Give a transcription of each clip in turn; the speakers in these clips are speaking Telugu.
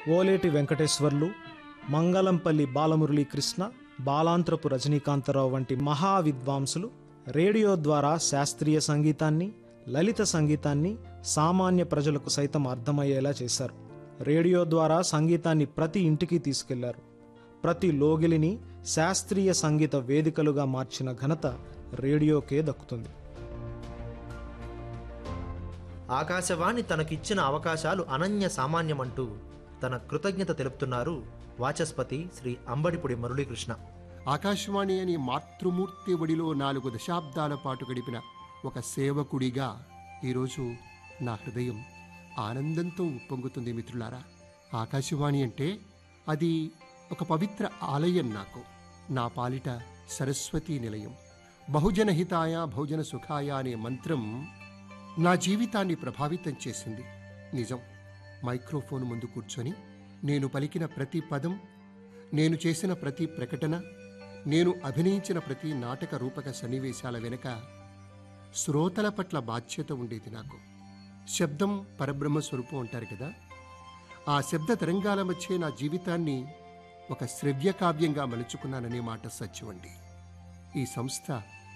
ఓలేటి వెంకటేశ్వర్లు మంగళంపల్లి బాలమురళీ కృష్ణ బాలాంత్రపు రజనీకాంతరావు వంటి మహా విద్వాంసులు రేడియో ద్వారా శాస్త్రీయ సంగీతాన్ని లలిత సంగీతాన్ని సామాన్య ప్రజలకు సైతం అర్థమయ్యేలా చేశారు రేడియో ద్వారా సంగీతాన్ని ప్రతి ఇంటికి తీసుకెళ్లారు ప్రతి లోగిలిని శాస్త్రీయ సంగీత వేదికలుగా మార్చిన ఘనత రేడియోకే దక్కుతుంది ఆకాశవాణి తనకిచ్చిన అవకాశాలు అనన్య సామాన్యమంటూ తన కృతజ్ఞత తెలుపుతున్నారు వాచస్పతి శ్రీ అంబడిపుడి మురళీకృష్ణ ఆకాశవాణి అని మాతృమూర్తి ఒడిలో నాలుగు దశాబ్దాల పాటు గడిపిన ఒక సేవకుడిగా ఈరోజు నా హృదయం ఆనందంతో ఉప్పొంగుతుంది మిత్రులారా ఆకాశవాణి అంటే అది ఒక పవిత్ర ఆలయం నాకు నా పాలిట సరస్వతీ నిలయం బహుజన హితాయ బహుజన సుఖాయ అనే మంత్రం నా జీవితాన్ని ప్రభావితం చేసింది నిజం మైక్రోఫోన్ ముందు కూర్చొని నేను పలికిన ప్రతి పదం నేను చేసిన ప్రతి ప్రకటన నేను అభినయించిన ప్రతి నాటక రూపక సన్నివేశాల వెనుక శ్రోతల పట్ల బాధ్యత ఉండేది నాకు శబ్దం పరబ్రహ్మ స్వరూపం అంటారు కదా ఆ శబ్ద తరంగాల మధ్య నా జీవితాన్ని ఒక శ్రవ్య కావ్యంగా మలుచుకున్నాననే మాట సత్యమండి ఈ సంస్థ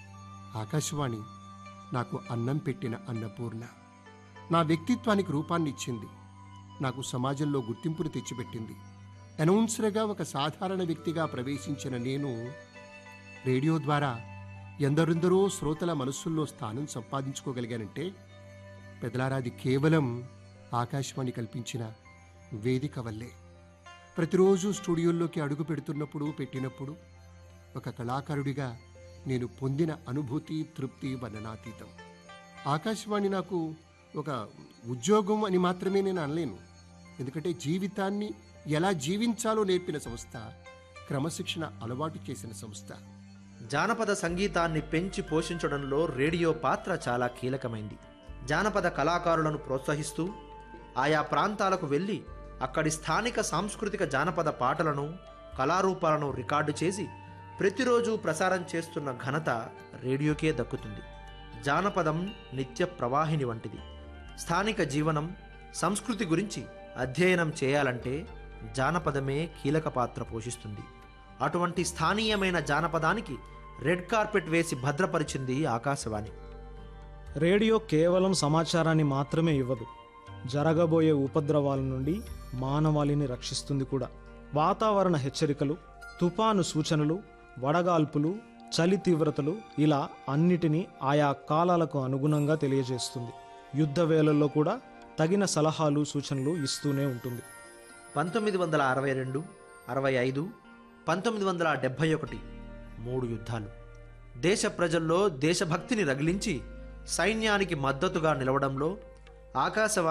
ఆకాశవాణి నాకు అన్నం పెట్టిన అన్నపూర్ణ నా వ్యక్తిత్వానికి రూపాన్ని ఇచ్చింది నాకు సమాజంలో గుర్తింపును తెచ్చిపెట్టింది అనౌన్సర్గా ఒక సాధారణ వ్యక్తిగా ప్రవేశించిన నేను రేడియో ద్వారా ఎందరెందరో శ్రోతల మనస్సుల్లో స్థానం సంపాదించుకోగలిగానంటే పెదలారాది కేవలం ఆకాశవాణి కల్పించిన వేదిక వల్లే ప్రతిరోజు స్టూడియోల్లోకి అడుగు పెడుతున్నప్పుడు పెట్టినప్పుడు ఒక కళాకారుడిగా నేను పొందిన అనుభూతి తృప్తి వర్ణనాతీతం ఆకాశవాణి నాకు ఒక ఉద్యోగం అని మాత్రమే నేను అనలేను ఎందుకంటే జీవితాన్ని ఎలా జీవించాలో నేర్పిన సంస్థ క్రమశిక్షణ అలవాటు చేసిన సంస్థ జానపద సంగీతాన్ని పెంచి పోషించడంలో రేడియో పాత్ర చాలా కీలకమైంది జానపద కళాకారులను ప్రోత్సహిస్తూ ఆయా ప్రాంతాలకు వెళ్ళి అక్కడి స్థానిక సాంస్కృతిక జానపద పాటలను కళారూపాలను రికార్డు చేసి ప్రతిరోజు ప్రసారం చేస్తున్న ఘనత రేడియోకే దక్కుతుంది జానపదం నిత్య ప్రవాహిని వంటిది స్థానిక జీవనం సంస్కృతి గురించి అధ్యయనం చేయాలంటే జానపదమే కీలక పాత్ర పోషిస్తుంది అటువంటి స్థానీయమైన జానపదానికి రెడ్ కార్పెట్ వేసి భద్రపరిచింది ఆకాశవాణి రేడియో కేవలం సమాచారాన్ని మాత్రమే ఇవ్వదు జరగబోయే ఉపద్రవాల నుండి మానవాళిని రక్షిస్తుంది కూడా వాతావరణ హెచ్చరికలు తుఫాను సూచనలు వడగాల్పులు చలి తీవ్రతలు ఇలా అన్నిటినీ ఆయా కాలాలకు అనుగుణంగా తెలియజేస్తుంది యుద్ధ వేళల్లో కూడా తగిన సలహాలు సూచనలు ఇస్తూనే ఉంటుంది పంతొమ్మిది వందల అరవై రెండు అరవై ఐదు పంతొమ్మిది వందల డెబ్భై ఒకటి మూడు యుద్ధాలు దేశ ప్రజల్లో దేశభక్తిని రగిలించి సైన్యానికి మద్దతుగా నిలవడంలో ఆకాశవాణి